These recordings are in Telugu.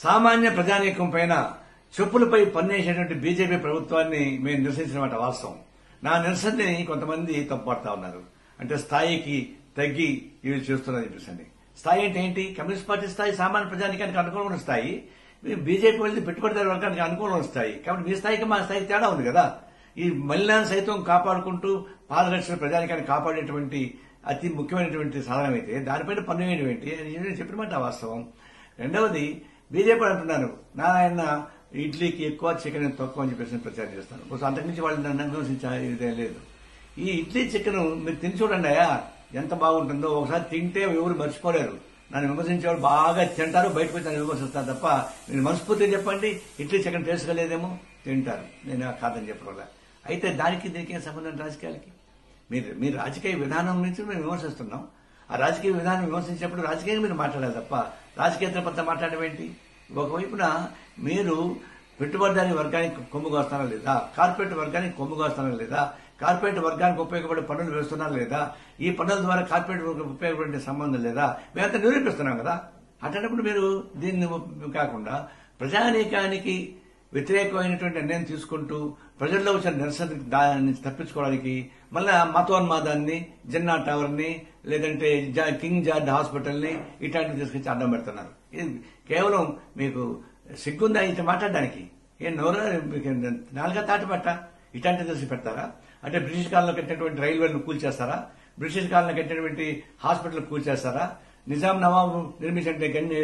సామాన్య ప్రజానీకం పైన చెప్పులపై పన్నేసేటువంటి బీజేపీ ప్రభుత్వాన్ని మేము నిరసించినమాట వాస్తవం నా నిరసనని కొంతమంది తప్పుపడతా ఉన్నారు అంటే స్థాయికి తగ్గి ఇవి చేస్తున్నారు చెప్పేసండి స్థాయి అంటే ఏంటి కమ్యూనిస్ట్ పార్టీ స్థాయి సామాన్య ప్రజానికానికి అనుకూలమైన స్థాయి బీజేపీ వెళ్ళి పెట్టుబడిదారు వర్గానికి అనుకూలమైన స్థాయి కాబట్టి మీ స్థాయికి మా స్థాయి తేడా ఉంది కదా ఈ మహిళలను సైతం కాపాడుకుంటూ పాదరక్షణ ప్రజానికాన్ని కాపాడేటువంటి అతి ముఖ్యమైనటువంటి సాధనం అయితే దానిపైన పన్ను వేయడం ఏంటి అని నేను చెప్పిన మాట వాస్తవం రెండవది బీజేపీ అంటున్నారు నారాయణ ఇడ్లీకి ఎక్కువ చికెన్ తక్కువ అని చెప్పేసి నేను ప్రచారం చేస్తాను కొంచెం అంతకుమించి వాళ్ళు నన్ను విమర్శించే లేదు ఈ ఇడ్లీ చికెన్ మీరు తిని చూడండి అయ్యా ఎంత బాగుంటుందో ఒకసారి తింటే ఎవరు మర్చిపోలేరు నన్ను విమర్శించేవాళ్ళు బాగా తింటారు బయటకు వచ్చి నన్ను విమర్శిస్తారు తప్ప నేను మనస్ఫూర్తిగా చెప్పండి ఇడ్లీ చికెన్ టేస్ట్ లేదేమో తింటారు నేను ఆ కాదని చెప్పడం వల్ల అయితే దానికి దీనికి ఏం సంబంధం రాజకీయాలకి మీరు మీరు రాజకీయ విధానం నుంచి మేము విమర్శిస్తున్నాం ఆ రాజకీయ విధానం విమర్శించినప్పుడు రాజకీయంగా మీరు మాట్లాడాలి తప్ప రాజకీయ పత్రం మాట్లాడడం ఏంటి ఒకవైపున మీరు పెట్టుబడిదారి వర్గానికి కొమ్ము కాస్తారా లేదా కార్పొరేట్ వర్గానికి కొమ్ము కాస్తారా లేదా కార్పొరేట్ వర్గానికి ఉపయోగపడే పనులు వేస్తున్నారా లేదా ఈ పనుల ద్వారా కార్పొరేట్ వర్గానికి ఉపయోగపడే సంబంధం లేదా మేమంతా నిరూపిస్తున్నాం కదా అట్లాంటప్పుడు మీరు దీన్ని కాకుండా ప్రజానీకానికి వ్యతిరేకమైనటువంటి నిర్ణయం తీసుకుంటూ ప్రజల్లో వచ్చిన నిరసన దాన్ని తప్పించుకోవడానికి మళ్ళా మతోన్మాదాన్ని జిన్నా టవర్ ని లేదంటే జా- కింగ్ జార్జ్ హాస్పిటల్ ని ఇట్లాంటివి తీసుకొచ్చి అడ్డం పెడుతున్నారు ఇది కేవలం మీకు సిగ్గుందా ఇట్లా మాట్లాడడానికి ఏం నోరా మీకు నాలుగా తాటి పట్ట ఇట్లాంటివి తీసి పెడతారా అంటే బ్రిటిష్ కాలంలో కట్టినటువంటి రైల్వేలను కూల్చేస్తారా బ్రిటిష్ కాలంలో కట్టినటువంటి హాస్పిటల్ కూల్చేస్తారా నిజాం నవాబు నిర్మించిన గన్ని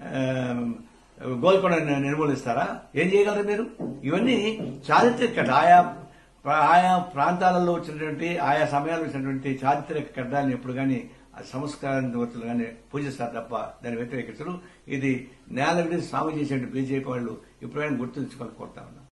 గోల్కొండ నిర్మూలిస్తారా ఏం చేయగలరు మీరు ఇవన్నీ చారిత్రక కథ. ఆయా ఆయా ప్రాంతాలలో వచ్చినటువంటి ఆయా సమయాల్లో వచ్చినటువంటి చారిత్రక కడ్డాలను ఎప్పుడు కానీ సంస్కారవర్తులు కానీ పూజిస్తారు తప్ప దాన్ని వ్యతిరేకించరు ఇది నేల విడి స్వామి చేసే బీజేపీ వాళ్ళు ఎప్పుడైనా గుర్తుంచుకొని కోరుతా ఉన్నా